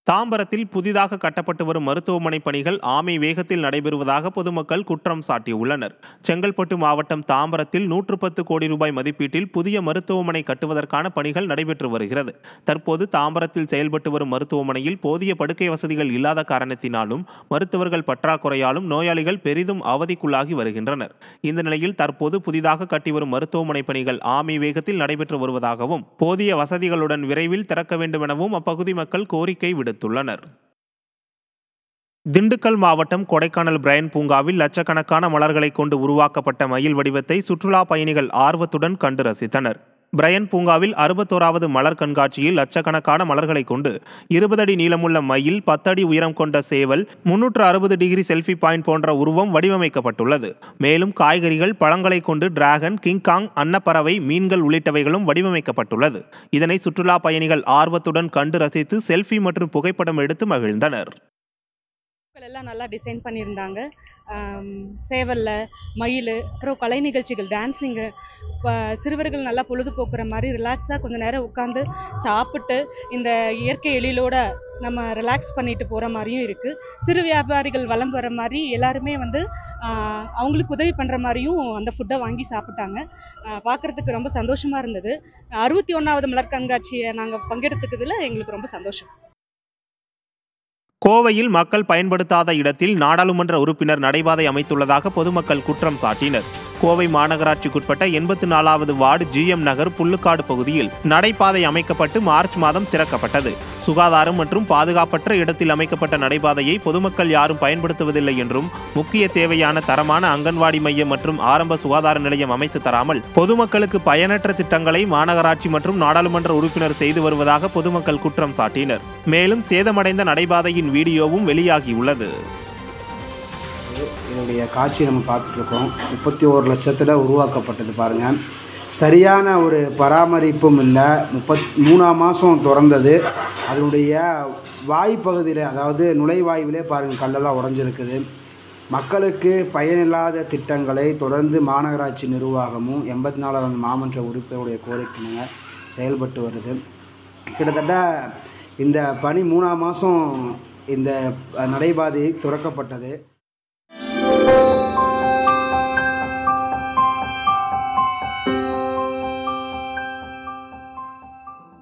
தாம்பரத்தில் புதிதாக கட்டப்பட்டு வரும் மருத்துவமனை பணிகள் ஆமை வேகத்தில் நடைபெறுவதாக பொதுமக்கள் குற்றம் சாட்டியுள்ளனர் செங்கல்பட்டு மாவட்டம் தாம்பரத்தில் நூற்று பத்து கோடி ரூபாய் மதிப்பீட்டில் புதிய மருத்துவமனை கட்டுவதற்கான பணிகள் நடைபெற்று வருகிறது தற்போது தாம்பரத்தில் செயல்பட்டு வரும் மருத்துவமனையில் போதிய படுக்கை வசதிகள் இல்லாத காரணத்தினாலும் மருத்துவர்கள் பற்றாக்குறையாலும் நோயாளிகள் பெரிதும் அவதிக்குள்ளாகி வருகின்றனர் இந்த நிலையில் தற்போது புதிதாக கட்டி வரும் மருத்துவமனை பணிகள் ஆமை வேகத்தில் நடைபெற்று வருவதாகவும் போதிய வசதிகளுடன் விரைவில் திறக்க வேண்டும் எனவும் அப்பகுதி மக்கள் கோரிக்கை விடுத்துள்ளனர் திண்டுக்கல் மாவட்டம் கொடைக்கானல் பிரையன் பூங்காவில் லட்சக்கணக்கான மலர்களை கொண்டு உருவாக்கப்பட்ட மயில் வடிவத்தை சுற்றுலா பயணிகள் ஆர்வத்துடன் கண்டு ரசித்தனர் பிரையன் பூங்காவில் அறுபத்தோராவது மலர் கண்காட்சியில் லட்சக்கணக்கான மலர்களை கொண்டு இருபது அடி நீளமுள்ள மயில் பத்தடி உயரம் கொண்ட சேவல் முன்னூற்று அறுபது டிகிரி செல்ஃபி பாயிண்ட் போன்ற உருவம் வடிவமைக்கப்பட்டுள்ளது மேலும் காய்கறிகள் பழங்களை கொண்டு டிராகன் கிங்காங் அன்னப்பறவை மீன்கள் உள்ளிட்டவைகளும் வடிவமைக்கப்பட்டுள்ளது இதனை சுற்றுலா பயணிகள் ஆர்வத்துடன் கண்டு ரசித்து செல்ஃபி மற்றும் புகைப்படம் எடுத்து மகிழ்ந்தனர் பூக்கள் எல்லாம் நல்லா டிசைன் பண்ணியிருந்தாங்க ஆம், சேவல்ல மயில் அப்புறம் கலை நிகழ்ச்சிகள் டான்ஸிங்கு சிறுவர்கள் நல்லா பொழுதுபோக்குற மாதிரி ரிலாக்ஸாக கொஞ்ச நேரம் உட்காந்து சாப்பிட்டு இந்த இயற்கை எழிலோட நம்ம ரிலாக்ஸ் பண்ணிட்டு போகிற மாதிரியும் இருக்குது சிறு வியாபாரிகள் வலம் வர மாதிரி எல்லாருமே வந்து ஆ, அவங்களுக்கு உதவி பண்ணுற மாதிரியும் அந்த ஃபுட்டை வாங்கி சாப்பிட்டாங்க பார்க்குறதுக்கு ரொம்ப சந்தோஷமாக இருந்தது அறுபத்தி ஒன்றாவது மலர் கண்காட்சியை நாங்கள் பங்கெடுத்துக்கிறதுல எங்களுக்கு ரொம்ப சந்தோஷம் கோவையில் மக்கள் பயன்படுத்தாத இடத்தில் நாடாளுமன்ற உறுப்பினர் நடைபாதை அமைத்துள்ளதாக பொதுமக்கள் குற்றம் சாட்டினர் கோவை மாநகராட்சிக்குட்பட்ட எண்பத்தி நாலாவது வார்டு ஜிஎம் நகர் புல்லுக்காடு பகுதியில் நடைபாதை அமைக்கப்பட்டு மார்ச் மாதம் திறக்கப்பட்டது சுகாதாரம் மற்றும் பாதுகாப்பற்ற இடத்தில் அமைக்கப்பட்ட நடைபாதையை பொதுமக்கள் யாரும் பயன்படுத்துவதில்லை என்றும் முக்கிய தேவையான தரமான அங்கன்வாடி மையம் மற்றும் ஆரம்ப சுகாதார நிலையம் அமைத்து தராமல் பொதுமக்களுக்கு பயனற்ற திட்டங்களை மாநகராட்சி மற்றும் நாடாளுமன்ற உறுப்பினர் செய்து வருவதாக பொதுமக்கள் குற்றம் சாட்டினர் மேலும் சேதமடைந்த நடைபாதையின் வீடியோவும் வெளியாகியுள்ளது இதனுடைய காட்சி நம்ம பார்த்துட்ருக்கோம் முப்பத்தி ஓரு லட்சத்தில் உருவாக்கப்பட்டது பாருங்கள் சரியான ஒரு பராமரிப்பும் இல்லை முப்பத் மூணாம் மாதம் திறந்தது அதனுடைய வாய்ப்பகுதியில் அதாவது நுழைவாயுவிலே பாருங்கள் கல்லெல்லாம் உடஞ்சிருக்குது மக்களுக்கு பயனில்லாத திட்டங்களை தொடர்ந்து மாநகராட்சி நிர்வாகமும் எண்பத்தி நாலாவது மாமன்ற உறுப்பினருடைய கோரிக்கைங்க செயல்பட்டு வருது கிட்டத்தட்ட இந்த பணி மூணாம் மாதம் இந்த நடைபாதை துறக்கப்பட்டது